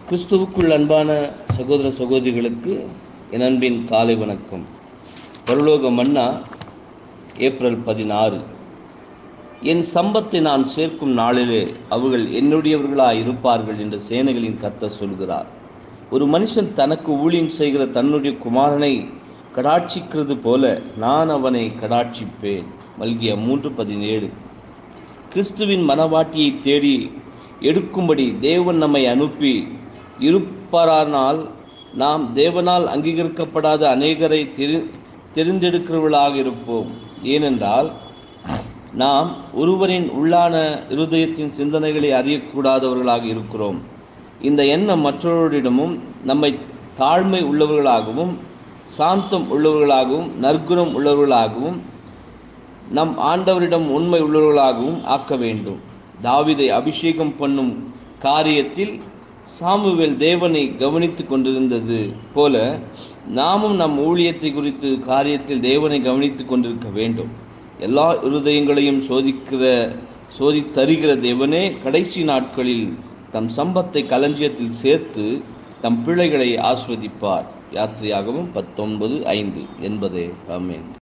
கிறிஸ்துவுக்குள் அன்பான சகோதர சகோதரிகளுக்கு என் அன்பின் காலை வணக்கம் பரலோக மன்னா ஏப்ரல் பதினாறு என் சம்பத்தை நான் சேர்க்கும் நாளிலே அவர்கள் என்னுடையவர்களாய் இருப்பார்கள் என்று சேனைகளின் கர்த்தர் சொல்கிறார் ஒரு மனுஷன் தனக்கு ஊழியம் செய்கிற தன்னுடைய குமாரனை கடாட்சிக்கிறது போல நான் அவனை கடாட்சிப்பேன் மல்கிய மூன்று பதினேழு கிறிஸ்துவின் மனவாட்டியை தேடி எடுக்கும்படி தேவன் நம்மை அனுப்பி இருப்பாரானால் நாம் தேவனால் அங்கீகரிக்கப்படாத அநேகரை தெரி தெரிந்தெடுக்கிறவர்களாக இருப்போம் ஏனென்றால் நாம் ஒருவரின் உள்ளான இருதயத்தின் சிந்தனைகளை அறியக்கூடாதவர்களாக இருக்கிறோம் இந்த எண்ணம் மற்றவர்களிடமும் நம்மை தாழ்மை உள்ளவர்களாகவும் சாந்தம் உள்ளவர்களாகவும் நற்குணம் உள்ளவர்களாகவும் நம் ஆண்டவரிடம் உண்மை உள்ளவர்களாகவும் ஆக்க வேண்டும் தாவிதை அபிஷேகம் பண்ணும் காரியத்தில் சாமுவேல் தேவனை கவனித்து கொண்டிருந்தது போல நாமும் நம் ஊழியத்தை குறித்து காரியத்தில் தேவனை கவனித்து கொண்டிருக்க வேண்டும் எல்லா இருதயங்களையும் சோதிக்கிற சோதித்தருகிற தேவனே கடைசி நாட்களில் தம் சம்பத்தை களஞ்சியத்தில் சேர்த்து தம் பிள்ளைகளை ஆஸ்வதிப்பார் யாத்திரையாகவும் பத்தொன்பது ஐந்து என்பதே ஆமேன்